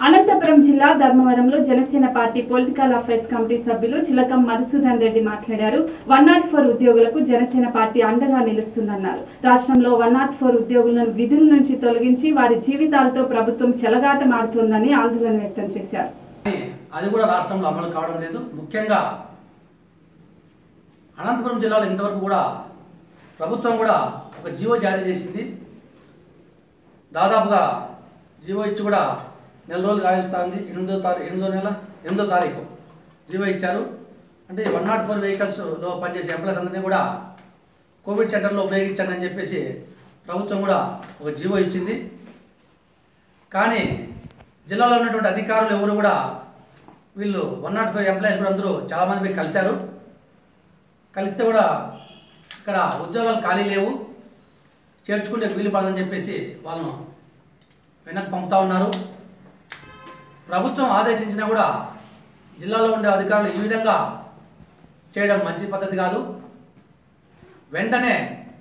అనంతపురం జిల్లా ధర్మవరంలో Janasena party political affairs committee సభ్యులు చిలకం మధుసూదన్ రెడ్డి మాట్లాడారు వన్ నాట్ ఫోర్ ఉద్యోగులకు జనసేన పార్టీ అండగా నిలుస్తుందన్నారు రాష్ట్రంలో వన్ నాట్ ఫోర్ ఉద్యోగులను విధుల నుంచి తొలగించి వారి జీవితాలతో ప్రభుత్వం చెలగాటమాడుతోందని ఆందోళన వ్యక్తం చేశారు కానీ అది కూడా రాష్ట్రంలో అమలు కావడం లేదు ముఖ్యంగా అనంతపురం జిల్లాలో ఇంతవరకు కూడా ప్రభుత్వం కూడా ఒక జీవో జారీ చేసింది దాదాపుగా జీవో ఇచ్చి కూడా నెల రోజులు కాయిస్తూ ఉంది ఎనిమిదో తారీఖు ఎనిమిదో నెల ఎనిమిదో తారీఖు జీవో ఇచ్చారు అంటే వన్ నాట్ ఫోర్ వెహికల్స్లో పనిచేసే ఎంప్లాయీస్ అందరినీ కూడా కోవిడ్ సెంటర్లో ఉపయోగించండి అని చెప్పేసి ప్రభుత్వం కూడా ఒక జీవో ఇచ్చింది కానీ జిల్లాలో ఉన్నటువంటి అధికారులు ఎవరు కూడా వీళ్ళు వన్ నాట్ ఫైవ్ ఎంప్లాయీస్ కూడా అందరూ చాలామంది పోయి కలిశారు కలిస్తే కూడా ఇక్కడ ఉద్యోగాలు ఖాళీ లేవు చేర్చుకుంటే వీలు పడదని చెప్పేసి వాళ్ళను వెనక్కి పంపుతా ఉన్నారు ప్రభుత్వం ఆదేశించినా కూడా జిల్లాలో ఉండే అధికారులు ఈ విధంగా చేయడం మంచి పద్ధతి కాదు వెంటనే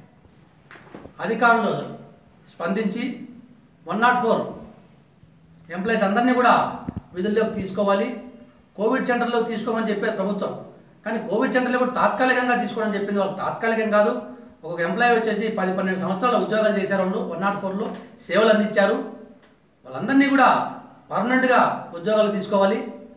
అధికారులు స్పందించి వన్ నాట్ ఫోర్ ఎంప్లాయీస్ అందరినీ కూడా విధుల్లోకి తీసుకోవాలి కోవిడ్ సెంటర్లోకి తీసుకోమని చెప్పేది ప్రభుత్వం కానీ కోవిడ్ సెంటర్లో కూడా తాత్కాలికంగా తీసుకోవడం చెప్పింది వాళ్ళు తాత్కాలికం కాదు ఒక ఎంప్లాయీ వచ్చేసి పది పన్నెండు సంవత్సరాల ఉద్యోగాలు చేశారు వాళ్ళు వన్ నాట్ ఫోర్లో సేవలు అందించారు వాళ్ళందరినీ కూడా పర్మనెంట్గా ఉద్యోగాలు తీసుకోవాలి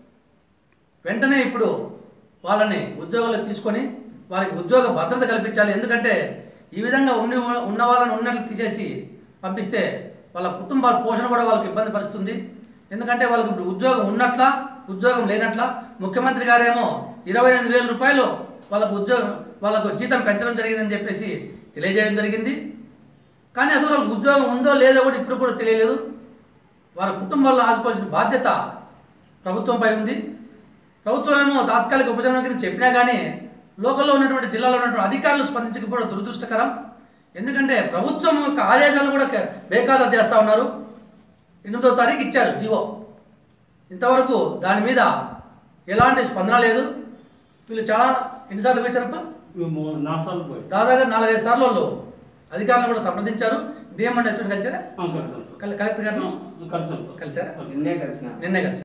వెంటనే ఇప్పుడు వాళ్ళని ఉద్యోగాలు తీసుకొని వారికి ఉద్యోగ భద్రత కల్పించాలి ఎందుకంటే ఈ విధంగా ఉండి ఉన్న వాళ్ళని ఉన్నట్లు తీసేసి పంపిస్తే వాళ్ళ కుటుంబాల పోషణ కూడా వాళ్ళకి ఇబ్బంది పరుస్తుంది ఎందుకంటే వాళ్ళకి ఇప్పుడు ఉద్యోగం ఉన్నట్ల ఉద్యోగం లేనట్ల ముఖ్యమంత్రి గారేమో ఇరవై ఎనిమిది వేల రూపాయలు వాళ్ళకు ఉద్యోగం వాళ్ళకు జీతం పెంచడం జరిగిందని చెప్పేసి తెలియజేయడం జరిగింది కానీ అసలు వాళ్ళకి ఉద్యోగం ఉందో లేదో కూడా ఇప్పుడు కూడా తెలియలేదు వారి కుటుంబాల్లో ఆదుకోవాల్సిన బాధ్యత ప్రభుత్వంపై ఉంది ప్రభుత్వం ఏమో తాత్కాలిక ఉపశమనం కింద చెప్పినా కానీ లోకల్లో ఉన్నటువంటి జిల్లాలో ఉన్నటువంటి అధికారులు స్పందించకపోవడం దురదృష్టకరం ఎందుకంటే ప్రభుత్వం యొక్క ఆదేశాలు కూడా క- బేఖాతరు చేస్తూ ఉన్నారు ఎనిమిదో తారీఖు ఇచ్చారు జీవో ఇంతవరకు దాని మీద ఎలాంటి స్పందన లేదు వీళ్ళు చాలా ఎన్నిసార్లు వచ్చారప్ప మేము నాలుగు సార్లు పోయి దాదాపు నాలుగైదు సార్లు వాళ్ళు అధికారులను కూడా సంప్రదించారు డిఎం అండ్ హెచ్ఓడి కలిసారా కలిసాం కలెక్టర్ గారిని కలిసాం కలిసారా నిన్నే కలిసిన నిన్నే కలిసి